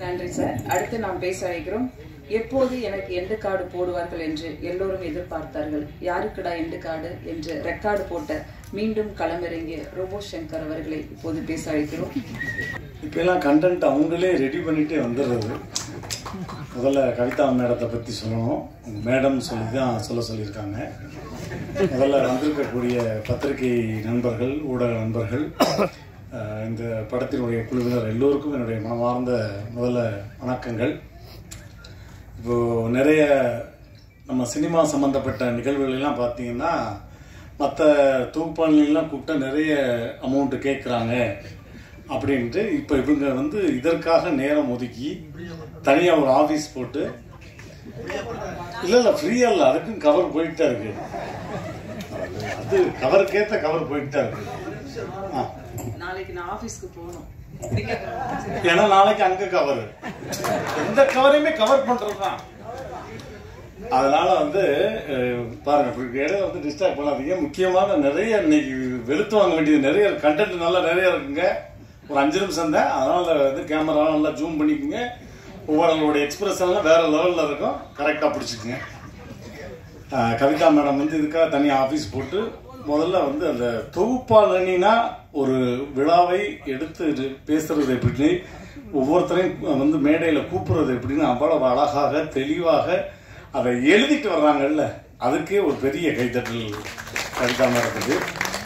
நன்றி சார் அடுத்து நாம் பேச அழைக்கிறோம் எப்போது எனக்கு எண்டு கார்டு போடுவார்கள் என்று எல்லோரும் எதிர்பார்த்தார்கள் யாருக்குடா எண்டு கார்டு என்று ரெக்கார்டு போட்ட மீண்டும் களமிறங்கிய ரோபோ சங்கர் அவர்களை இப்போது பேச அழைக்கிறோம் இப்போ எல்லாம் கண்டென்ட் அவங்களே ரெடி பண்ணிட்டே வந்துடுறது முதல்ல கவிதா மேடத்தை பற்றி சொல்லணும் மேடம் சொல்லி தான் சொல்ல சொல்லியிருக்காங்க முதல்ல வந்திருக்கக்கூடிய பத்திரிகை நண்பர்கள் ஊடக நண்பர்கள் அஹ், இந்த படத்தினுடைய குழுவினர் எல்லோருக்கும் என்னுடைய மனமார்ந்த முதல்ல வணக்கங்கள் இப்போ நிறைய நம்ம சினிமா சம்பந்தப்பட்ட நிகழ்வுகள் எல்லாம் பார்த்தீங்கன்னா மற்ற தொகுப்பாளர்கள்லாம் கூப்பிட்டா நிறைய அமௌண்ட் கேட்குறாங்க அப்படின்ட்டு இப்போ இவங்க வந்து இதற்காக நேரம் ஒதுக்கி தனியாக ஒரு ஆஃபீஸ் போட்டு இல்லை இல்லை ஃப்ரீயாக இல்லை அதுக்கும் கவர் போயிட்டு தான் இருக்கு அது கவருக்கேற்ற கவர் போயிட்டு தான் இருக்கு ஆ நாளைக்கு நான் ஆபீஸ்க்கு போகணும் ஏன்னா நாளைக்கு அங்க கவர் எந்த கவரையுமே கவர் பண்றதுதான் அதனால வந்து அஹ், பாருங்க இப்ப இடையில வந்து டிஸ்டர்ப் பண்ணாதீங்க முக்கியமான நிறைய இன்னைக்கு வெளுத்து வாங்க வேண்டியது நிறைய கண்டென்ட் நல்லா நிறைய இருக்குங்க ஒரு அஞ்சு நிமிஷம் தான் அதனால வந்து கேமரா நல்லா ஜூம் பண்ணிக்கோங்க ஒவ்வொருவங்களோட எக்ஸ்பிரஷன் எல்லாம் வேற லெவல்ல இருக்கும் கரெக்டா பிடிச்சிக்குங்க அஹ், கவிதா மேடம் வந்து இதுக்காக தனியாக ஆஃபீஸ் போட்டு முதல்ல வந்து அந்த தொகுப்பாளனினா ஒரு விழாவை எடுத்து இது பேசுறது எப்படி ஒவ்வொருத்தரையும் வந்து மேடையில் கூப்பிடுறது எப்படின்னு அவ்வளவு அழகாக தெளிவாக அதை எழுதிட்டு வர்றாங்கல்ல அதுக்கே ஒரு பெரிய கைத்தட்டல் கவிதா மேடத்துக்கு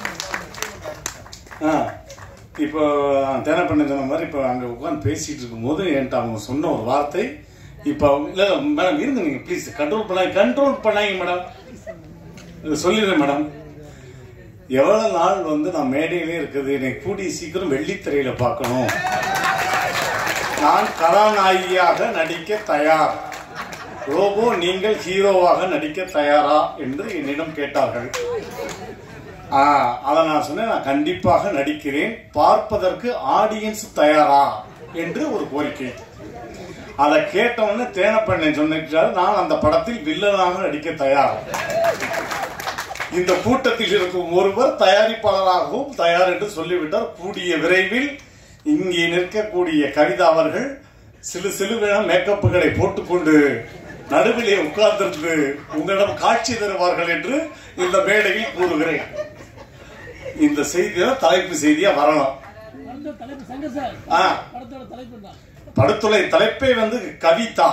ஆ இப்போ தேனப்பண்ண சொன்ன மாதிரி இப்போ அங்கே உட்காந்து பேசிட்டு இருக்கும்போது என்கிட்ட அவங்க சொன்ன ஒரு வார்த்தை இப்போ அவங்க இல்லை மேடம் இருங்க நீங்கள் ப்ளீஸ் கண்ட்ரோல் பண்ணாங்க கண்ட்ரோல் பண்ணாங்க மேடம் இது சொல்லிடுறேன் மேடம் எவ்வளவு நாள் வந்து நான் மேடையிலே இருக்குது என்னை கூடி சீக்கிரம் வெள்ளித்திரையில பார்க்கணும் நான் கதாநாயகியாக நடிக்க தயார் ரோபோ நீங்கள் ஹீரோவாக நடிக்க தயாரா என்று என்னிடம் கேட்டார்கள் ஆ, அதை நான் சொன்னேன் நான் கண்டிப்பாக நடிக்கிறேன் பார்ப்பதற்கு ஆடியன்ஸ் தயாரா என்று ஒரு கோரிக்கை அதை கேட்டவுடனே தேனப்பண்ணை சொன்னிட்டார் நான் அந்த படத்தில் வில்லனாக நடிக்க தயார் இந்த கூட்டத்தில் இருக்கும் ஒருவர் தயாரிப்பாளராகவும் தயார் என்று சொல்லிவிட்டார் கூடிய விரைவில் இங்கே நிற்கக்கூடிய கவிதா அவர்கள் சிலு சிலுவென மேக்கப்புகளை போட்டுக்கொண்டு நடுவிலே உட்கார்ந்திருந்து உங்களிடம் காட்சி தருவார்கள் என்று இந்த மேடையில் கூறுகிறேன் இந்த செய்தி தலைப்பு செய்தியா வரணும் படத்தோட தலைப்பு சங்கர் சார் ஆ படத்தோட தலைப்பு தான் படத்துறை தலைப்பே வந்து கவிதா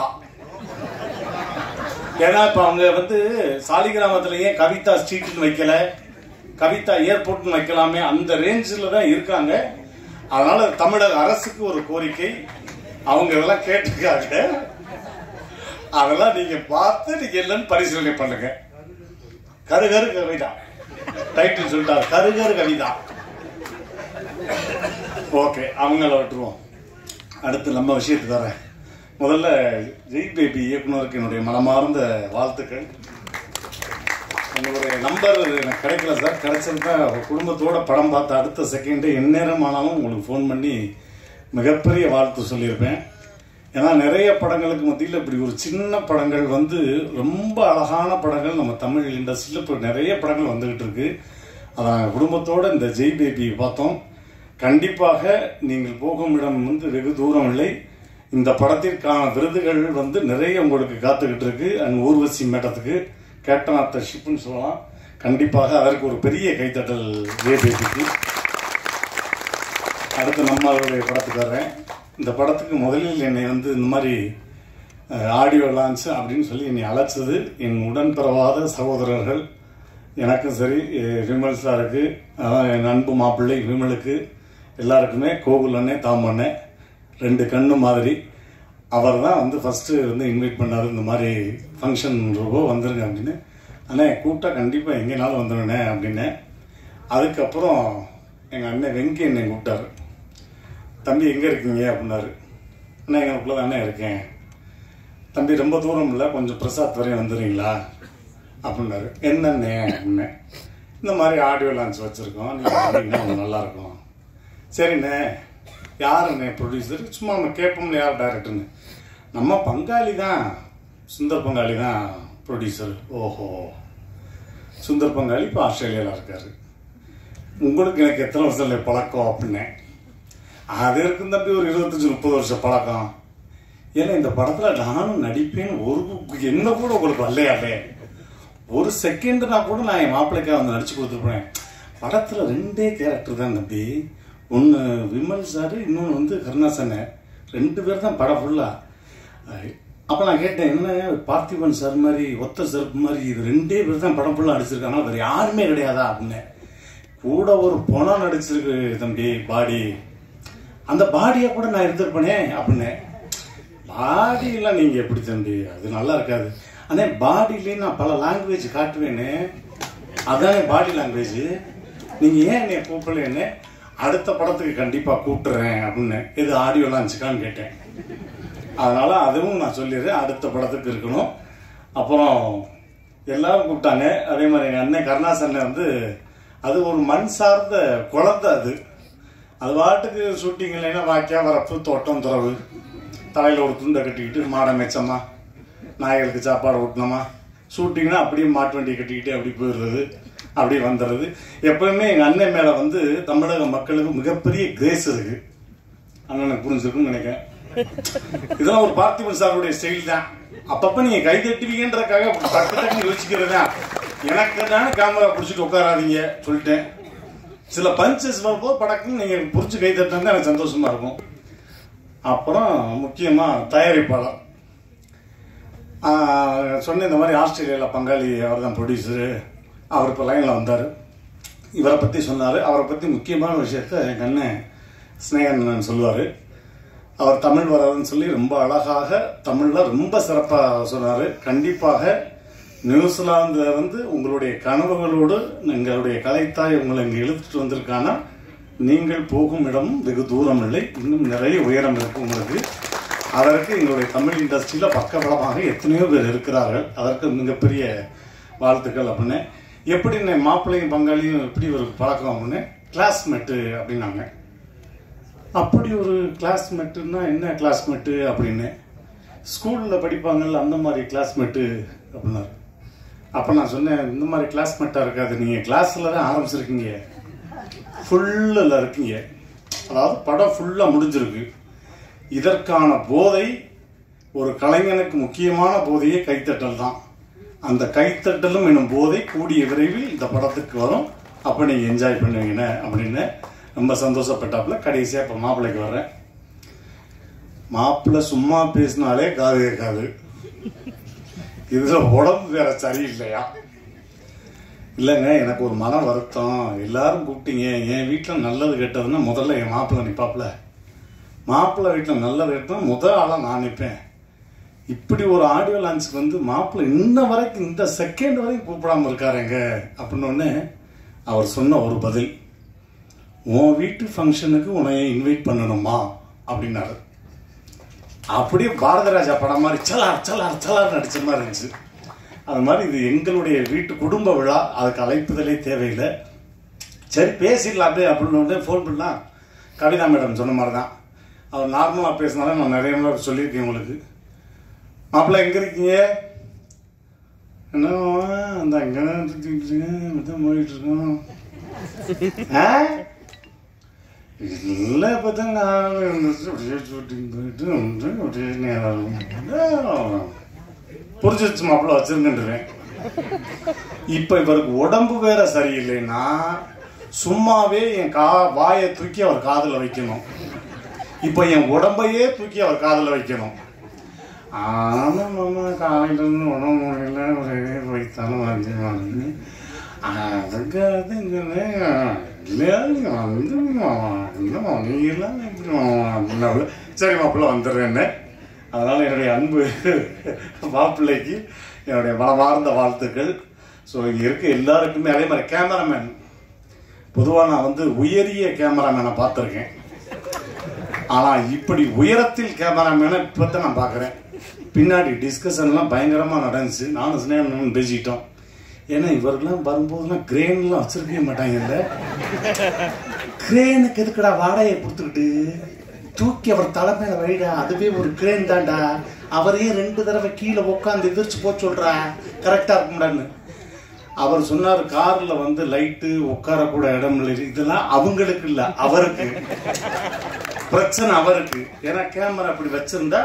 ஏன்னா இப்ப அவங்க வந்து சாலிகிராமத்துல ஏன் கவிதா ஸ்ட்ரீட்னு வைக்கல கவிதா ஏர்போர்ட்னு வைக்கலாமே அந்த ரேஞ்சில் தான் இருக்காங்க அதனால தமிழக அரசுக்கு ஒரு கோரிக்கை அவங்க இதெல்லாம் கேட்டிருக்காங்க அதெல்லாம் நீங்க பார்த்து நீங்க என்னன்னு பரிசீலனை பண்ணுங்க கருகரு கவிதா டைட்டில் சொல்லிட்டாரு கருகரு கவிதா ஓகே அவங்கள விட்டுருவோம் அடுத்து நம்ம விஷயத்துக்கு வரேன் முதல்ல ஜெய் பேபி இயக்குனருக்கு என்னுடைய மனமார்ந்த வாழ்த்துக்கள் உங்களுடைய நம்பர் எனக்கு கிடைக்கல சார் கிடைச்சிருந்தா குடும்பத்தோட படம் பார்த்த அடுத்த செகண்டு எந்நேரம் ஆனாலும் உங்களுக்கு ஃபோன் பண்ணி மிகப்பெரிய வாழ்த்து சொல்லியிருப்பேன் ஏன்னா நிறைய படங்களுக்கு மத்தியில் இப்படி ஒரு சின்ன படங்கள் வந்து ரொம்ப அழகான படங்கள் நம்ம தமிழ் இண்டஸ்ட்ரியில் இப்போ நிறைய படங்கள் வந்துகிட்டு இருக்கு அதான் குடும்பத்தோட இந்த ஜெய் பேபி பார்த்தோம் கண்டிப்பாக நீங்கள் போகும் இடம் வந்து வெகு தூரம் இல்லை இந்த படத்திற்கான விருதுகள் வந்து நிறைய உங்களுக்கு காத்துக்கிட்டு இருக்கு அண்ட் ஊர்வசி மேட்டத்துக்கு கேப்டன் ஆஃப் த ஷிப்னு சொல்லலாம் கண்டிப்பாக அதற்கு ஒரு பெரிய கைத்தட்டல் ஜெய் பேபிக்கு அடுத்து நம்மளுடைய படத்துக்கு வர்றேன் இந்த படத்துக்கு முதலில் என்னை வந்து இந்த மாதிரி ஆடியோ லான்ச் அப்படின்னு சொல்லி என்னை அழைச்சது என் உடன்பிறவாத சகோதரர்கள் எனக்கும் சரி அஹ், விமல் சாருக்கு அதான் என் அன்பு மாப்பிள்ளை விமலுக்கு எல்லாருக்குமே கோகுல் அண்ணே தாம் அண்ணே ரெண்டு கண்ணு மாதிரி அவர் தான் வந்து ஃபஸ்ட்டு வந்து இன்வைட் பண்ணார் இந்த மாதிரி ஃபங்க்ஷன் ரொம்ப வந்துருங்க அப்படின்னு அண்ணே கூப்பிட்டா கண்டிப்பாக எங்கேனாலும் வந்துடுண்ணே அப்படின்னேன் அதுக்கப்புறம் எங்கள் அண்ணன் வெங்கி என்னை கூப்பிட்டாரு தம்பி எங்கே இருக்கீங்க அப்படின்னாரு அண்ணா எங்களுக்குள்ள தானே இருக்கேன் தம்பி ரொம்ப தூரம் இல்லை கொஞ்சம் பிரசாத் வரையும் வந்துடுறீங்களா அப்படின்னாரு என்னண்ணே அப்படின்னேன் இந்த மாதிரி ஆடியோ லான்ச் வச்சுருக்கோம் நீங்கள் வந்தீங்கன்னா கொஞ்சம் நல்லா இருக்கும் சரிண்ணே யாருண்ணே ப்ரொடியூசர் சும்மா நம்ம கேட்போம்ல யார் டேரக்டர்னு நம்ம பங்காளி தான் சுந்தர் பங்காளி தான் ப்ரொடியூசர் ஓஹோ சுந்தர் பங்காளி இப்போ ஆஸ்திரேலியாவில் இருக்காரு உங்களுக்கு எனக்கு எத்தனை வருஷம் இல்லை பழக்கம் அப்படின்னேன் அது இருக்கும் தம்பி ஒரு இருபத்தஞ்சி முப்பது வருஷம் பழக்கம் ஏன்னா இந்த படத்துல நானும் நடிப்பேன் ஒரு என்ன கூட உங்களுக்கு வரலையாலே ஒரு செகண்ட்னா கூட நான் என் மாப்பிள்ளைக்காக வந்து நடிச்சு கொடுத்துருப்பேன் படத்துல ரெண்டே கேரக்டர் தான் தம்பி ஒன்று விமல் சார் இன்னொன்று வந்து கருணாசன ரெண்டு பேர் தான் படம் ஃபுல்லா அப்போ நான் கேட்டேன் என்ன பார்த்திபன் சார் மாதிரி ஒத்த செருப்பு மாதிரி இது ரெண்டே பேர் தான் படம் ஃபுல்லாக நடிச்சிருக்காங்க வேறு யாருமே கிடையாதா அப்படின்னு கூட ஒரு பணம் நடிச்சிருக்கு தம்பி பாடி அந்த பாடியை கூட நான் எடுத்திருப்பேனே அப்படின்னு பாடியெல்லாம் நீங்கள் எப்படி தம்பி அது நல்லா இருக்காது ஆனால் பாடியிலேயே நான் பல லாங்குவேஜ் காட்டுவேனே அதான் பாடி லாங்குவேஜ் நீங்கள் ஏன் என்னை கூப்பிடலன்னு அடுத்த படத்துக்கு கண்டிப்பாக கூப்பிட்டுறேன் அப்படின்னு இது ஆடியோ லான்ச்சுக்கான்னு கேட்டேன் அதனால அதுவும் நான் சொல்லிடுறேன் அடுத்த படத்துக்கு இருக்கணும் அப்புறம் எல்லாரும் கூப்பிட்டாங்க அதே மாதிரி எங்கள் அண்ணன் கருணாசன் வந்து அது ஒரு மண் சார்ந்த குழந்தை அது அது பாட்டுக்கு ஷூட்டிங் இல்லைன்னா வாக்கியா வரப்பு தோட்டம் துறவு தலையில் ஒரு துண்டை கட்டிக்கிட்டு மாடை மெச்சமா நாய்களுக்கு சாப்பாடு ஊட்டினோமா ஷூட்டிங்னா அப்படியே மாட்டு வண்டியை கட்டிக்கிட்டு அப்படி போயிடுறது அப்படியே வந்துடுறது எப்பவுமே எங்கள் அண்ணன் மேலே வந்து தமிழக மக்களுக்கு மிகப்பெரிய கிரேஸ் இருக்கு அண்ணனுக்கு புரிஞ்சிருக்கும்னு நினைக்கிறேன் இதெல்லாம் ஒரு பார்த்திபன் சாருடைய ஸ்டைல் தான் அப்பப்ப நீங்க கை தட்டுவீங்கன்றதுக்காக டக்கு டக்குன்னு யோசிக்கிறது தான் எனக்கு தானே கேமரா பிடிச்சிட்டு உட்காராதீங்க சொல்லிட்டேன் சில பஞ்சஸ் வரும்போது படக்குன்னு நீங்க புடிச்சு கை தட்டினா எனக்கு சந்தோஷமா இருக்கும் அப்புறம் முக்கியமா தயாரிப்பாளர் ஆஹ் சொன்ன இந்த மாதிரி ஆஸ்திரேலியாவில் பங்காளி அவர் தான் ப்ரொடியூசரு அவர் இப்போ லைனில் வந்தார் இவரை பற்றி சொன்னார் அவரை பற்றி முக்கியமான விஷயத்த எங்கள் அண்ணன் ஸ்னேகன் சொல்லுவார் அவர் தமிழ் வராதுன்னு சொல்லி ரொம்ப அழகாக தமிழில் ரொம்ப சிறப்பாக சொன்னார் கண்டிப்பாக நியூசிலாந்துல இருந்து உங்களுடைய கனவுகளோடு எங்களுடைய கலைத்தாய் உங்களை இங்கே இழுத்துட்டு வந்திருக்கானா நீங்கள் போகும் இடம் வெகு தூரம் இல்லை இன்னும் நிறைய உயரம் இருக்கு உங்களுக்கு அதற்கு எங்களுடைய தமிழ் இண்டஸ்ட்ரியில பக்கபலமாக எத்தனையோ பேர் இருக்கிறார்கள் அதற்கு மிகப்பெரிய வாழ்த்துக்கள் அப்படின்னு எப்படி நான் மாப்பிள்ளையும் பங்காளியும் எப்படி ஒரு பழக்கம் அப்படின்னு கிளாஸ்மேட்டு அப்படின்னாங்க அப்படி ஒரு கிளாஸ்மேட்டுன்னா என்ன கிளாஸ்மேட்டு அப்படின்னு ஸ்கூலில் படிப்பாங்கல்ல அந்த மாதிரி கிளாஸ்மேட்டு அப்படின்னாரு அப்போ நான் சொன்னேன் இந்த மாதிரி கிளாஸ்மேட்டாக இருக்காது நீங்கள் கிளாஸில் தான் ஆரம்பிச்சிருக்கீங்க ஃபுல்லில் இருக்கீங்க அதாவது படம் ஃபுல்லாக முடிஞ்சிருக்கு இதற்கான போதை ஒரு கலைஞனுக்கு முக்கியமான போதையே கைத்தட்டல் தான் அந்த கைத்தட்டலும் எனும் போதை கூடிய விரைவில் இந்த படத்துக்கு வரும் அப்போ நீங்கள் என்ஜாய் பண்ணுவீங்கன்னு அப்படின்னு ரொம்ப சந்தோஷப்பட்டாப்புல கடைசியாக இப்போ மாப்பிள்ளைக்கு வர்றேன் மாப்பிள்ளை சும்மா பேசினாலே காது கேட்காது இதுல உடம்பு வேற சரியில்லையா இல்லைங்க எனக்கு ஒரு மன வருத்தம் எல்லாரும் கூப்பிட்டீங்க என் வீட்டில் நல்லது கெட்டதுன்னா முதல்ல என் மாப்பிள்ளை நிற்பாப்புல மாப்பிள்ளை வீட்டில் நல்லது கெட்டதுன்னா முதல் ஆளாக நான் நிற்பேன் இப்படி ஒரு ஆடியோ லான்ச்சுக்கு வந்து மாப்பிள்ளை இன்ன வரைக்கும் இந்த செகண்ட் வரைக்கும் கூப்பிடாம இருக்காருங்க அப்படின்னு அவர் சொன்ன ஒரு பதில் உன் வீட்டு ஃபங்க்ஷனுக்கு உன்னை இன்வைட் பண்ணணுமா அப்படின்னாரு அப்படியே பாரதராஜா படம் மாதிரி சலார் சலார் சலார் நடிச்ச மாதிரி இருந்துச்சு அது மாதிரி இது எங்களுடைய வீட்டு குடும்ப விழா அதுக்கு அழைப்புதலே தேவையில்லை சரி பேசிடலாமே அப்படின்னு ஃபோன் பண்ணலாம் கவிதா மேடம் சொன்ன மாதிரி தான் அவர் நார்மலாக பேசினாலும் நான் நிறைய முறை சொல்லியிருக்கேன் உங்களுக்கு மாப்பிள்ளை எங்கே இருக்கீங்க என்ன அந்த அங்கே தான் போயிட்டு இருக்கோம் ஆ இல்லை இப்போ தான் நான் இருந்துச்சு அப்படியே ஷூட்டிங் போயிட்டு வந்து அப்படியே நேரம் புரிஞ்சிருச்சு மாப்பிள்ள வச்சிருக்கேன் இப்போ இவருக்கு உடம்பு வேற சரியில்லைன்னா சும்மாவே என் கா வாயை தூக்கி அவர் காதில் வைக்கணும் இப்போ என் உடம்பையே தூக்கி அவர் காதில் வைக்கணும் ஆமாம் மாமா காலையில இருந்து உடம்பு முடியல ஒரே வைத்தாலும் வந்து வந்து அதுக்கு அது இங்கே இல்லையா வந்து இல்லைம்மா நீ எல்லாம் எப்படி மாமா அப்படின்னாப்புல சரி மாப்பிள்ள வந்துடுறேன்னு அதனால் என்னுடைய அன்பு மாப்பிள்ளைக்கு என்னுடைய மனமார்ந்த வாழ்த்துக்கள் ஸோ இங்கே இருக்க எல்லாருக்குமே அதே மாதிரி கேமராமேன் பொதுவாக நான் வந்து உயரிய கேமராமேனை பார்த்துருக்கேன் ஆனால் இப்படி உயரத்தில் கேமராமேனை இப்போ தான் நான் பார்க்குறேன் பின்னாடி டிஸ்கஷன்லாம் பயங்கரமாக நடந்துச்சு நானும் சினேகனும் பேசிக்கிட்டோம் ஏன்னா இவர்கள்லாம் வரும்போதெல்லாம் கிரேன்லாம் வச்சிருக்கவே மாட்டாங்கல்ல கிரேனுக்கு எதுக்குடா வாடகையை கொடுத்துக்கிட்டு தூக்கி அவர் தலைமையில வைடா அதுவே ஒரு கிரேன் தான்டா அவரே ரெண்டு தடவை கீழே உட்காந்து எதிர்த்து போக சொல்றா கரெக்டா இருக்கும்டான்னு அவர் சொன்னார் கார்ல வந்து லைட்டு உட்கார கூட இடம் இல்லை இதெல்லாம் அவங்களுக்கு இல்ல அவருக்கு பிரச்சனை அவருக்கு ஏன்னா கேமரா அப்படி வச்சிருந்தா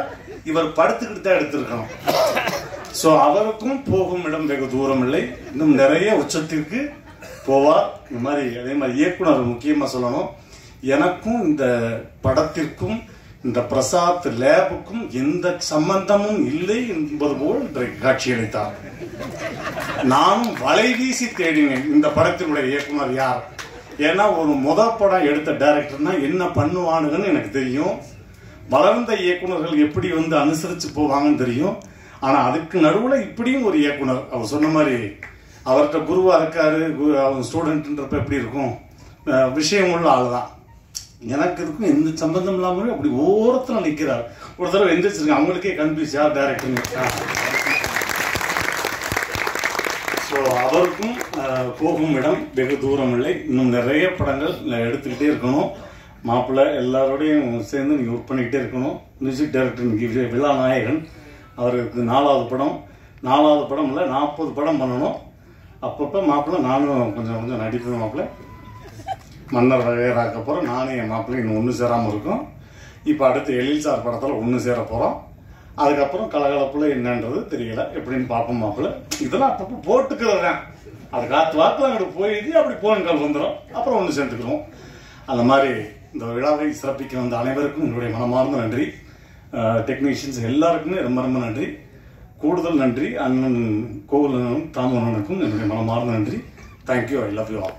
இவர் படுத்துக்கிட்டு தான் எடுத்திருக்கணும் ஸோ அவருக்கும் போகும் இடம் வெகு தூரம் இல்லை இன்னும் நிறைய உச்சத்திற்கு போவார் இந்த மாதிரி அதே மாதிரி இயக்குனர் முக்கியமா சொல்லணும் எனக்கும் இந்த படத்திற்கும் இந்த பிரசாத் லேபுக்கும் எந்த சம்பந்தமும் இல்லை என்பது போல் இன்றைக்கு காட்சியளித்தார் நானும் வலை வீசி தேடினேன் இந்த படத்தினுடைய இயக்குனர் யார் ஏன்னா ஒரு முத படம் எடுத்த டைரக்டர்னா என்ன பண்ணுவானுங்கன்னு எனக்கு தெரியும் வளர்ந்த இயக்குனர்கள் எப்படி வந்து அனுசரிச்சு போவாங்கன்னு தெரியும் ஆனா அதுக்கு நடுவுல இப்படியும் ஒரு இயக்குனர் அவர் சொன்ன மாதிரி அவர்கிட்ட குருவா இருக்காரு கு- அவர் ஸ்டூடெண்ட்ன்றப்ப எப்படி இருக்கும் அஹ் விஷயம் உள்ள ஆள் தான் எனக்கு இருக்கும் எந்த சம்பந்தம் இல்லாமலே அப்படி ஓரத்துல நிக்கிறார் ஒரு தடவை எந்திரிச்சிருக்கேன் அவங்களுக்கே கன்ஃபியூஸ் யார் டேரக்டர்னு ஸோ அவருக்கும் அஹ், போகும் இடம் வெகு தூரம் இல்லை இன்னும் நிறைய படங்கள் எடுத்துக்கிட்டே இருக்கணும் மாப்பிள்ளை எல்லாரோடையும் சேர்ந்து நீங்கள் ஒர்க் பண்ணிக்கிட்டே இருக்கணும் மியூசிக் டைரக்டர் இன்னைக்கு வி- விழா நாயகன் அவருக்கு நாலாவது படம் நாலாவது படம் இல்லை நாற்பது படம் பண்ணணும் அப்பப்போ மாப்பிள்ளை நானும் கொஞ்சம் கொஞ்சம் நடிப்பேன் மாப்பிள்ளை மன்னர் வகையராக்க போகிறோம் நானும் என் மாப்பிள்ளையும் இன்னும் ஒன்று சேராமல் இருக்கோம் இப்போ அடுத்து எழில் சார் படத்தில் ஒன்று சேர போகிறோம் அதுக்கப்புறம் கலகலப்புல என்னன்றது தெரியல எப்படின்னு பார்ப்போம் மாப்பிள்ள இதெல்லாம் அப்பப்போ போட்டுக்கிறது தான் அது காத்து வாக்கில் அங்கிட்டு போயிட்டு அப்படி போன் கால் வந்துடும் அப்புறம் ஒன்று சேர்ந்துக்கிறோம் அந்த மாதிரி இந்த விழாவை சிறப்பிக்க வந்த அனைவருக்கும் என்னுடைய மனமார்ந்த நன்றி டெக்னீஷியன்ஸ் எல்லாருக்குமே ரொம்ப ரொம்ப நன்றி கூடுதல் நன்றி அண்ணன் கோவில் அண்ணனும் தாமு அண்ணனுக்கும் என்னுடைய மனமார்ந்த நன்றி thank you I love you all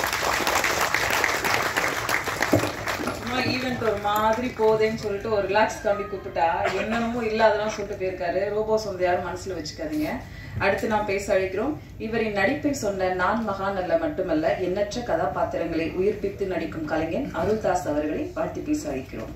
சும்மா ஈவெண்ட் ஒரு மாதிரி போதேன்னு சொல்லிட்டு ஒரு ரிலாக்ஸ் காண்டி கூப்பிட்டா என்னென்னமோ இல்லாதெல்லாம் சொல்லிட்டு போயிருக்காரு ரோபோஸ் வந்து யாரும் மனசுல வச்சுக்காதீங்க அடுத்து நாம் பேச அழைக்கிறோம் இவரின் நடிப்பை சொன்ன நான் மகான் அல்ல மட்டுமல்ல எண்ணற்ற கதாபாத்திரங்களை உயிர்ப்பித்து நடிக்கும் கலைஞன் அருள்தாஸ் அவர்களை வாழ்த்தி பேச அழைக்கிறோம்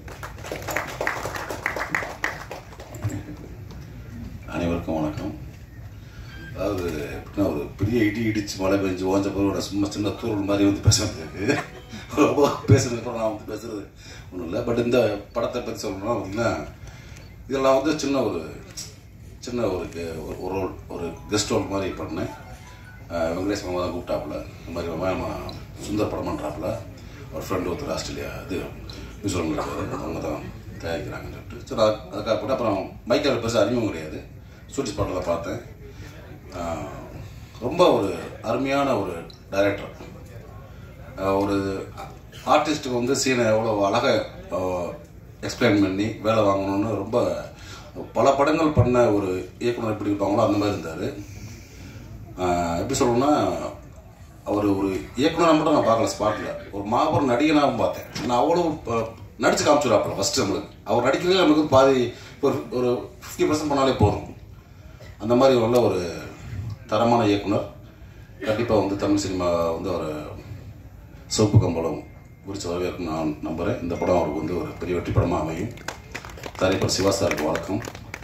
அனைவருக்கும் வணக்கம் அதாவது எப்படின்னா ஒரு பெரிய இடி இடிச்சு மழை பெஞ்சு ஓஞ்ச பிறகு சும்மா சின்ன தூரல் மாதிரி வந்து பேசுறதுக்கு ரொம்ப பேசுறதுக்கு நான் வந்து பேசுறது ஒன்றும் இல்லை பட் இந்த படத்தை பற்றி சொல்லணும்னா பார்த்தீங்கன்னா இதெல்லாம் வந்து சின்ன ஒரு சின்ன ஒரு கே- ஒரு- ஒரு ரோல் ஒரு கெஸ்ட் ரோல் மாதிரி பண்ணேன் அஹ் வெங்கடேஷ் மாமா தான் கூப்பிட்டாப்புல இந்த மாதிரி மாமா சுந்தர் படம் பண்ணுறாப்புல ஒரு ஃப்ரெண்டு ஒருத்தர் ஆஸ்திரேலியா இது நியூசிலாந்து இருக்காரு அவங்க தான் தயாரிக்கிறாங்கன்னு சொல்லிட்டு சரி அது- அதுக்காக போட்டு அப்புறம் மைக்கேல் பெருசாக அறிமுகம் கிடையாது சூட்டி ஸ்பாட்டில் பார்த்தேன் ஆஹ் ரொம்ப ஒரு அருமையான ஒரு டைரக்டர் ஒரு ஆர்டிஸ்ட்டுக்கு வந்து சீனை எவ்வளோ அழகாக எக்ஸ்பிளைன் பண்ணி வேலை வாங்கணும்னு ரொம்ப பல படங்கள் பண்ண ஒரு இயக்குனர் எப்படி இருப்பாங்களோ அந்த மாதிரி இருந்தார் எப்படி சொல்லணும்னா அவர் ஒரு இயக்குனரை மட்டும் நான் பார்க்கல ஸ்பாட்டில் ஒரு மாபெரும் நடிகனாகவும் பார்த்தேன் நான் அவ்வளோ அஹ், நடிச்சு காமிச்சிடாப்புல ஃபஸ்ட்டு நம்மளுக்கு அவர் நடிக்கிறதே நமக்கு பாதி ஒரு ஒரு ஃபிஃப்டி பர்சன்ட் பண்ணாலே போதும் அந்த மாதிரி உள்ள ஒரு தரமான இயக்குனர் கண்டிப்பாக வந்து தமிழ் சினிமா வந்து அவர் சிவப்பு கம்பளம் குறித்து வரவேற்கும் நான் நம்புகிறேன் இந்த படம் அவருக்கு வந்து ஒரு பெரிய வெற்றி படமாக அமையும் தரைப்பர் சிவா சாருக்கு வணக்கம்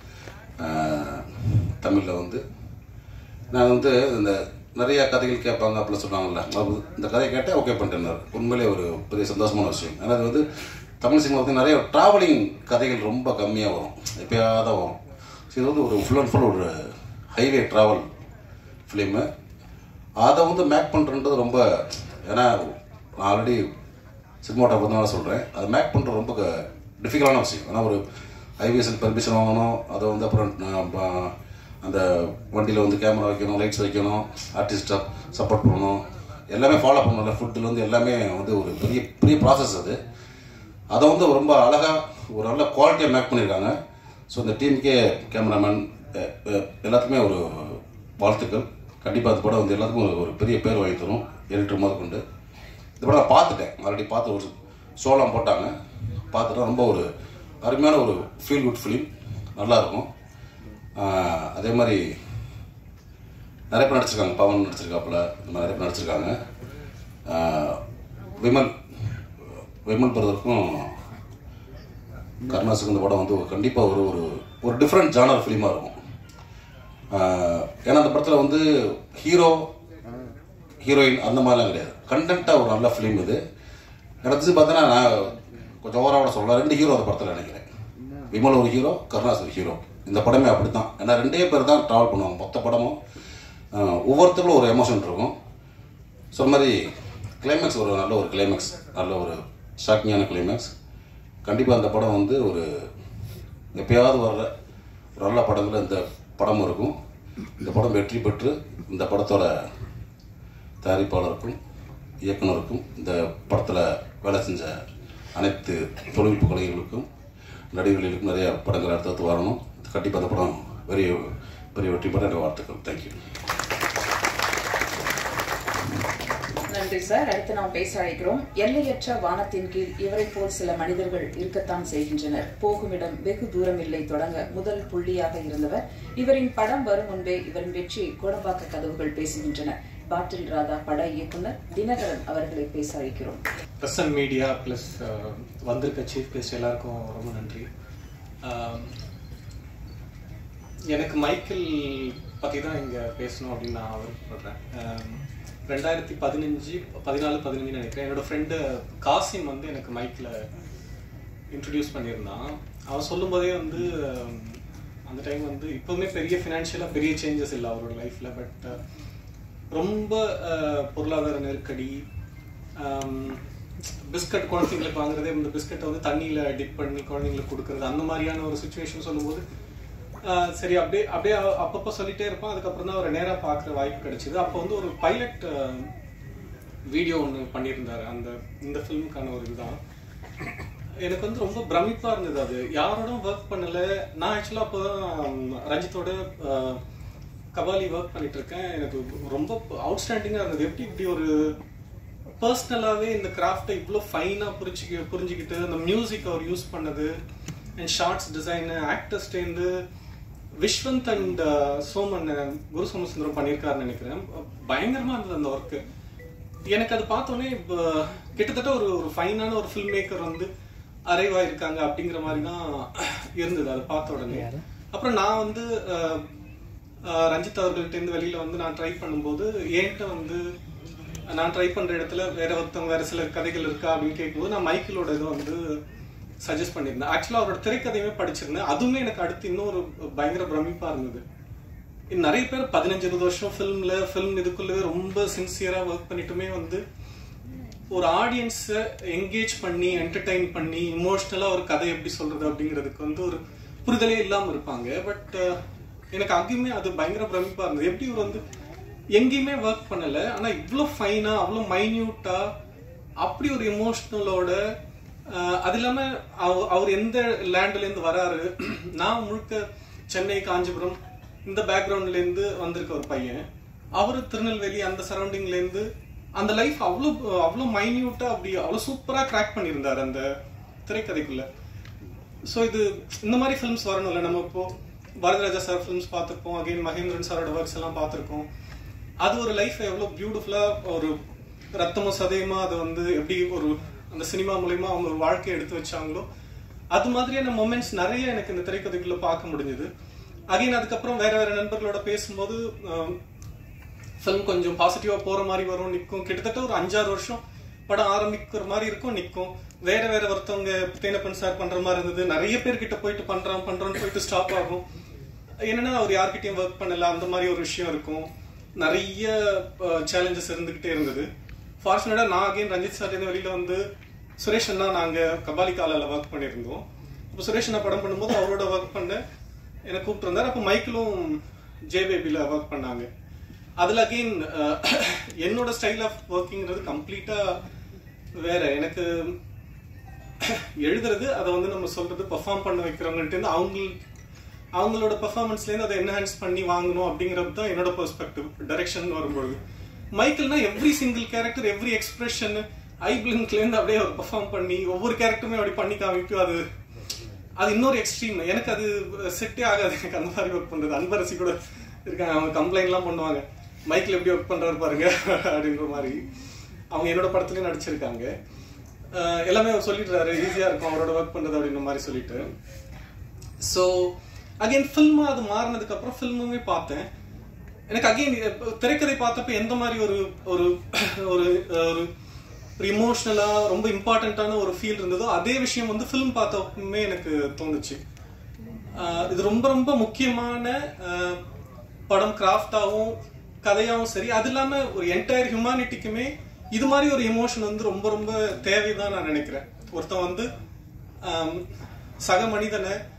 தமிழில் வந்து நான் வந்து இந்த நிறைய கதைகள் கேட்பாங்க அப்படிலாம் சொன்னாங்கல்ல அது இந்த கதையை கேட்டால் ஓகே பண்ணிட்டேன் உண்மையிலே ஒரு பெரிய சந்தோஷமான விஷயம் ஏன்னா அது வந்து தமிழ் சினிமா வந்து நிறைய ட்ராவலிங் கதைகள் ரொம்ப கம்மியாக வரும் எப்பயாவது தான் வரும் ஸோ இது வந்து ஒரு ஃபுல் அண்ட் ஃபுல் ஒரு ஹைவே ட்ராவல் ஃபிலிமு அதை வந்து மேக் பண்ணுறது ரொம்ப ஏன்னா நான் ஆல்ரெடி சினிமாட்டோகிராஃபர் சொல்கிறேன் அதை மேக் பண்ணுறது ரொம்ப டிஃபிகல்ட்டான விஷயம் ஏன்னா ஒரு ஐவிஎஸ்எல் பெர்மிஷன் வாங்கணும் அதை வந்து அப்புறம் நான் ப- அந்த வண்டியில் வந்து கேமரா வைக்கணும் லைட்ஸ் வைக்கணும் ஆர்டிஸ்ட்டை சப்போர்ட் பண்ணணும் எல்லாமே ஃபாலோ பண்ணணும்ல ஃபுட்டுலேருந்து எல்லாமே வந்து ஒரு பெரிய பெரிய ப்ராசஸ் அது அதை வந்து ரொம்ப அழகாக ஒரு நல்ல குவாலிட்டியாக மேக் பண்ணியிருக்காங்க ஸோ இந்த டீமுக்கே கேமராமேன் எல்லாத்துக்குமே ஒரு வாழ்த்துக்கள் கண்டிப்பாக அந்த படம் வந்து எல்லாத்துக்கும் ஒரு ஒரு பெரிய பேர் வாங்கி தரும் எடிட்டர் முதல் கொண்டு இந்த படம் நான் பார்த்துட்டேன் ஆல்ரெடி பார்த்து ஒரு சோளம் போட்டாங்க பார்த்துட்டா ரொம்ப ஒரு அருமையான ஒரு ஃபீல் குட் ஃபிலிம் நல்லாயிருக்கும் அதே மாதிரி நிறைய பேர் நடிச்சிருக்காங்க பவன் நடிச்சிருக்காப்புல இந்த மாதிரி நிறைய பேர் நடிச்சிருக்காங்க ஆஹ் விமல் விமல் பிரதருக்கும் கருணாசுக்கு இந்த படம் வந்து கண்டிப்பாக ஒரு ஒரு ஒரு டிஃப்ரெண்ட் ஜானர் ஃபிலிமாக இருக்கும் ஆஹ் ஏன்னா அந்த படத்தில் வந்து ஹீரோ ஹீரோயின் அந்த மாதிரிலாம் கிடையாது கண்டென்ட்டாக ஒரு நல்ல ஃபிலிம் இது எனக்கு பார்த்தீங்கன்னா நான் கொஞ்சம் ஓவராக சொல்லலாம் ரெண்டு ஹீரோ அந்த படத்தில் நினைக்கிறேன் விமல் ஒரு ஹீரோ கருணாஸ் ஒரு ஹீரோ இந்த படமே அப்படி தான் ஏன்னா ரெண்டே பேர் தான் ட்ராவல் பண்ணுவாங்க மொத்த படமும் ஆஹ் ஒவ்வொருத்தருக்கும் ஒரு எமோஷன் இருக்கும் சொன்ன மாதிரி கிளைமேக்ஸ் ஒரு நல்ல ஒரு கிளைமேக்ஸ் நல்ல ஒரு ஷாக்கிங்கான கிளைமேக்ஸ் கண்டிப்பாக அந்த படம் வந்து ஒரு எப்பயாவது வர்ற ஒரு நல்ல படங்களில் இந்த படமும் இருக்கும் இந்த படம் வெற்றி பெற்று இந்த படத்தோட தயாரிப்பாளருக்கும் இயக்குனருக்கும் இந்த படத்தில் வேலை செஞ்ச அனைத்து தொழில்நுட்ப கலைஞர்களுக்கும் நடிகர்களுக்கும் நிறைய படங்கள் அடுத்தடுத்து வரணும் கண்டிப்பாக அந்த படம் பெரிய பெரிய வெற்றி பெற எனக்கு வாழ்த்துக்கள் தேங்க்யூ நன்றி சார் அடுத்து நாம் பேச அழைக்கிறோம் எல்லையற்ற வானத்தின் கீழ் இவரை போல் சில மனிதர்கள் இருக்கத்தான் செய்கின்றனர் போகுமிடம் வெகு தூரம் இல்லை தொடங்க முதல் புள்ளியாக இருந்தவர் இவரின் படம் வரும் முன்பே இவரின் வெற்றியை கோடம்பாக்க கதவுகள் பேசுகின்றன பாட்டில் ராதா பட இயக்குனர் தினகரன் அவர்களை பேச அழைக்கிறோம் ப்ரெஸ் அண்ட் மீடியா ப்ளஸ் வந்திருக்க சீஃப் கெஸ்ட் எல்லாருக்கும் ரொம்ப நன்றி அஹ், எனக்கு மைக்கேல் பற்றி தான் இங்கே பேசணும் அப்படின்னு நான் விருப்பப்படுறேன் அஹ், ரெண்டாயிரத்தி பதினஞ்சு பதினாலு பதினஞ்சு நினைக்கிறேன் என்னோட ஃப்ரெண்டு காசிம் வந்து எனக்கு மைக்கில் இன்ட்ரடியூஸ் பண்ணியிருந்தான் அவன் சொல்லும்போதே வந்து அஹ், அந்த டைம் வந்து இப்போவுமே பெரிய ஃபினான்ஷியலாக பெரிய சேஞ்சஸ் இல்லை அவரோட லைஃப்பில் பட் ரொம்ப அஹ், பொருளாதார நெருக்கடி பிஸ்கட் குழந்தைங்களுக்கு வாங்குறதே இந்த பிஸ்கட்டை வந்து தண்ணியில் டிப் பண்ணி குழந்தைங்களுக்கு கொடுக்குறது அந்த மாதிரியான ஒரு சுச்சுவேஷன் சொல்லும்போது ஆஹ் சரி அப்படியே அப்படியே அ- அப்பப்போ சொல்லிட்டே இருப்பான் அதுக்கப்புறம் தான் ஒரு நேராக பார்க்குற வாய்ப்பு கிடைச்சிது அப்போ வந்து ஒரு பைலட் வீடியோ ஒன்று பண்ணியிருந்தாரு அந்த இந்த ஃபிலிமுக்கான ஒரு இதுதான் எனக்கு வந்து ரொம்ப பிரமிப்பா இருந்தது அது யாரோடும் ஒர்க் பண்ணல நான் ஆக்சுவலா அப்போ ரஞ்சித்தோட ஆஹ், கபாலி ஒர்க் பண்ணிட்டு இருக்கேன் எனக்கு ரொம்ப அவுட்ஸ்டாண்டிங்கா இருந்தது எப்படி இப்படி ஒரு பர்சனலாவே இந்த கிராஃப்டை இவ்வளோ ஃபைனா புரிஞ்சுக்க புரிஞ்சுக்கிட்டு அந்த மியூசிக் அவர் யூஸ் பண்ணது அண்ட் ஷார்ட்ஸ் டிசைனு ஆக்டர்ஸ்டேந்து விஸ்வந்த் அண்ட் சோமன் குரு சோமசுந்தரம் பண்ணியிருக்காருன்னு நினைக்கிறேன் பயங்கரமா இருந்தது அந்த ஒர்க்கு எனக்கு அது பார்த்தோன்னே இப்போ கிட்டத்தட்ட ஒரு ஒரு ஃபைனான ஒரு ஃபில்ம் மேக்கர் வந்து அரைவா இருக்காங்க அப்படிங்கிற மாதிரி தான் இருந்தது அதை பார்த்த உடனே அப்புறம் நான் வந்து அஹ், அஹ், ரஞ்சித் அவர்கள்ட்ட இருந்து வெளியில வந்து நான் ட்ரை பண்ணும்போது என்கிட்ட வந்து நான் ட்ரை பண்ற இடத்துல வேற ஒருத்தவங்க வேற சில கதைகள் இருக்கா அப்படின்னு கேட்கும்போது நான் மைக்கிளோட இதை வந்து சஜஸ்ட் பண்ணியிருந்தேன் ஆக்சுவலா அவரோட திரைக்கதையுமே படிச்சிருந்தேன் அதுவுமே எனக்கு அடுத்து இன்னொரு பயங்கர பிரமிப்பா இருந்தது இன்னும் நிறைய பேர் பதினஞ்சு இருபது வருஷம் ஃபிலிம்ல ஃபிலிம் இதுக்குள்ளவே ரொம்ப சின்சியரா ஒர்க் பண்ணிட்டுமே வந்து ஒரு ஆடியன்ஸை என்கேஜ் பண்ணி என்டர்டைன் பண்ணி இமோஷ்னலா ஒரு கதை எப்படி சொல்றது அப்படிங்கிறதுக்கு வந்து ஒரு புரிதலே இல்லாம இருப்பாங்க பட் எனக்கு அங்கேயுமே அது பயங்கர பிரமிப்பா இருந்தது எப்படி இவர் வந்து எங்கேயுமே ஒர்க் பண்ணல ஆனா இவ்வளோ ஃபைனா அவ்வளோ மைன்யூட்டா அப்படி ஒரு இமோஷனலோட அது இல்லாம அவ- அவர் எந்த லேண்ட்ல இருந்து வராரு நான் முழுக்க சென்னை காஞ்சிபுரம் இந்த பேக்ரவுண்ட்ல இருந்து வந்திருக்க ஒரு பையன் அவரு திருநெல்வேலி அந்த சரௌண்டிங்ல இருந்து அந்த லைஃப் அவ்வளோ அவ்வளோ மைன்யூட்டா அப்படி அவ்வளோ சூப்பரா கிராக் பண்ணியிருந்தார் அந்த திரைக்கதைக்குள்ள ஸோ இது இந்த மாதிரி ஃபிலிம்ஸ் வரணும்ல நம்ம இப்போ பாரதிராஜா சார் ஃபிலிம்ஸ் பார்த்துருப்போம் அகைன் மகேந்திரன் சாரோட ஒர்க்ஸ் எல்லாம் பார்த்துருக்கோம் அது ஒரு லைஃப் எவ்வளோ பியூட்டிஃபுல்லா ஒரு ரத்தமும் சதயமா அது வந்து எப்படி ஒரு அந்த சினிமா மூலயமா அவங்க ஒரு வாழ்க்கையை எடுத்து வச்சாங்களோ அது மாதிரியான மொமெண்ட்ஸ் நிறைய எனக்கு இந்த திரைக்கதைக்குள்ள பார்க்க முடிஞ்சது அகைன் அதுக்கப்புறம் வேற வேற நண்பர்களோட பேசும்போது ஃபிலிம் கொஞ்சம் பாசிட்டிவா போற மாதிரி வரும் நிக்கும் கிட்டத்தட்ட ஒரு அஞ்சாறு வருஷம் படம் ஆரம்பிக்கிற மாதிரி இருக்கும் நிக்கும் வேற வேற ஒருத்தவங்க தேனப்பன் சார் பண்ற மாதிரி இருந்தது நிறைய பேர் கிட்ட போயிட்டு பண்றான் பண்றோம்னு போயிட்டு ஸ்டாப் ஆகும் என்னன்னா அவர் யார்கிட்டயும் ஒர்க் பண்ணல அந்த மாதிரி ஒரு விஷயம் இருக்கும் நிறைய சேலஞ்சஸ் இருந்துகிட்டே இருந்தது ஃபார்ச்சுனேட்டா நான் அகைன் ரஞ்சித் சார் வெளியில வந்து சுரேஷ் அண்ணா நாங்க கபாலி காலால ஒர்க் பண்ணியிருந்தோம் இப்போ சுரேஷ் அண்ணா படம் பண்ணும்போது அவரோட ஒர்க் பண்ண என்னை கூப்பிட்டு இருந்தார் அப்போ மைக்கிளும் ஜே பேபில ஒர்க் பண்ணாங்க அதுல அகைன் என்னோட ஸ்டைல் ஆஃப் ஒர்க்கிங்கிறது கம்ப்ளீட்டா வேற எனக்கு எழுதுறது அதை வந்து நம்ம சொல்றது பெர்ஃபார்ம் பண்ண வைக்கிறவங்கள்ட்ட இருந்து அவங்க அவங்களோட பெர்ஃபார்மன்ஸ்ல இருந்து அதை என்ஹான்ஸ் பண்ணி வாங்கணும் அப்படிங்கிறது தான் என்னோட பெர்ஸ்பெக்டிவ் டைரக்ஷன் வரும்பொழுது மைக்கேல்னா every single character every expression I பிளிங்க்ல இருந்து அப்படியே அவர் பெர்ஃபார்ம் பண்ணி ஒவ்வொரு கேரக்டருமே அப்படி பண்ணி காமிக்கும் அது அது இன்னொரு எக்ஸ்ட்ரீம் எனக்கு அது செட்டே ஆகாது எனக்கு அந்த மாதிரி ஒர்க் பண்றது அன்பரசி கூட இருக்காங்க அவங்க கம்ப்ளைண்ட்லாம் பண்ணுவாங்க மைக்கில் எப்படி ஒர்க் பண்றாரு பாருங்க அப்படின்ற மாதிரி அவங்க என்னோட படத்துலயும் நடிச்சிருக்காங்க அஹ் எல்லாமே அவர் சொல்லிடுறாரு ஈஸியா இருக்கும் அவரோட ஒர்க் பண்றது அப்படின்ற மாதிரி சொல்லிட்டு ஸோ அகைன் ஃபில்மா அது மாறினதுக்கு அப்புறம் ஃபில்முமே பார்த்தேன் எனக்கு அகைன் திரைக்கதை பார்த்தப்ப எந்த மாதிரி ஒரு ஒரு ஒரு ஒரு ஒரு இமோஷனலா ரொம்ப இம்பார்ட்டண்ட்டான ஒரு ஃபீல் இருந்ததோ அதே விஷயம் வந்து ஃபிலிம் பார்த்தப்பமே எனக்கு தோணுச்சு ஆஹ் இது ரொம்ப ரொம்ப முக்கியமான ஆஹ் படம் கிராஃப்டாவும் கதையாவும் சரி அது இல்லாம ஒரு என்டையர் ஹியூமானிட்டிக்குமே இது மாதிரி ஒரு எமோஷன் வந்து ரொம்ப ரொம்ப தேவைதான் நான் நினைக்கிறேன் ஒருத்தன் வந்து ஆம், சக மனிதனை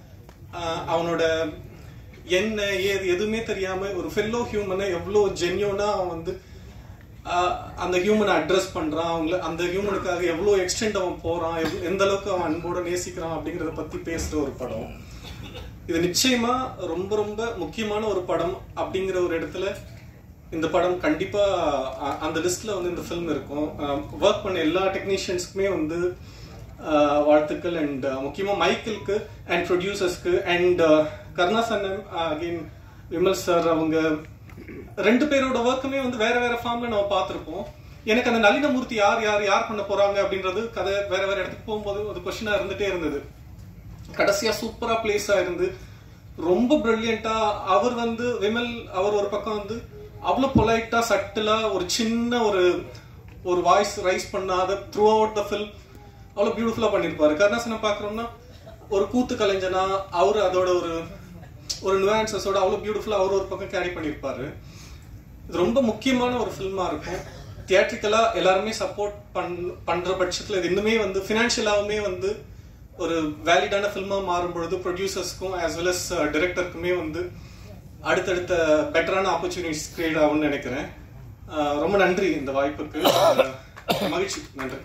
ஆஹ் அவனோட என்ன ஏது எதுவுமே தெரியாம ஒரு ஃபெல்லோ ஹியூமனை எவ்வளோ ஜென்யூனா அவன் வந்து ஆஹ் அந்த ஹியூமனை அட்ரஸ் பண்றான் அவங்கள அந்த ஹியூமனுக்காக எவ்வளோ எக்ஸ்டெண்ட் அவன் போறான் எவ்வளவு- எந்த அளவுக்கு அவன் அன்போட நேசிக்கிறான் அப்படிங்கறத பத்தி பேசுற ஒரு படம் இது நிச்சயமா ரொம்ப ரொம்ப முக்கியமான ஒரு படம் அப்படிங்கிற ஒரு இடத்துல இந்த படம் கண்டிப்பா அ- அந்த லிஸ்ட்ல வந்து இந்த ஃபிலிம் இருக்கும் ஒர்க் பண்ண எல்லா டெக்னீஷியன்ஸ்க்குமே வந்து அஹ், வாழ்த்துக்கள் அண்ட் முக்கியமா மைக்கேலுக்கு அண்ட் ப்ரொடியூசர்ஸ்க்கு and Karunasanam again Vimal sir அவங்க ரெண்டு பேரோட ஒர்க்குமே வந்து வேற வேற ஃபார்ம்ல நம்ம பார்த்திருப்போம் எனக்கு அந்த நளினமூர்த்தி யார் யார் யார் பண்ண போறாங்க அப்படின்றது கதை வேற வேற இடத்துக்கு போகும்போது ஒரு கொஸ்டினா இருந்துட்டே இருந்தது கடைசியா சூப்பரா பிளேஸ் ஆயிருந்து ரொம்ப பிரில்லியண்டா அவர் வந்து விமல் அவர் ஒரு பக்கம் வந்து அவ்வளவு பொலைட்டா சட்டிலா ஒரு சின்ன ஒரு ஒரு வாய்ஸ் ரைஸ் பண்ணாத த்ரூ அவுட் த ஃபில்ம் அவ்வளவு பியூட்டிஃபுல்லா பண்ணிருப்பாரு கருணாசனம் பாக்குறோம்னா ஒரு கூத்து கலைஞனா அவர் அதோட ஒரு ஒரு நுவான்சஸோட அவ்வளவு பியூட்டிஃபுல்லா அவர் ஒரு பக்கம் கேரி பண்ணிருப்பாரு இது ரொம்ப முக்கியமான ஒரு ஃபில்மா இருக்கும் தியேட்ரிக்கலா எல்லாருமே சப்போர்ட் பண் பண்ற பட்சத்துல இது இன்னுமே வந்து ஃபினான்ஷியலாவுமே வந்து ஒரு வேலிடான ஃபில்மா மாறும் பொழுது ப்ரொடியூசர்ஸ்க்கும் ஆஸ் வெல் அஸ் டைரக்டருக்குமே வந்து அடுத்தடுத்த பெட்டரான ஆப்பர்ச்சுனிட்டிஸ் கிரியேட் ஆகும்னு நினைக்கிறேன் அஹ் ரொம்ப நன்றி இந்த வாய்ப்புக்கு அஹ் மகிழ்ச்சி நன்றி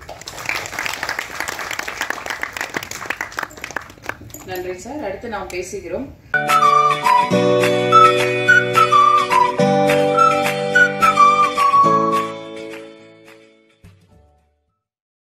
நன்றி சார் அடுத்து நாம் பேசுகிறோம்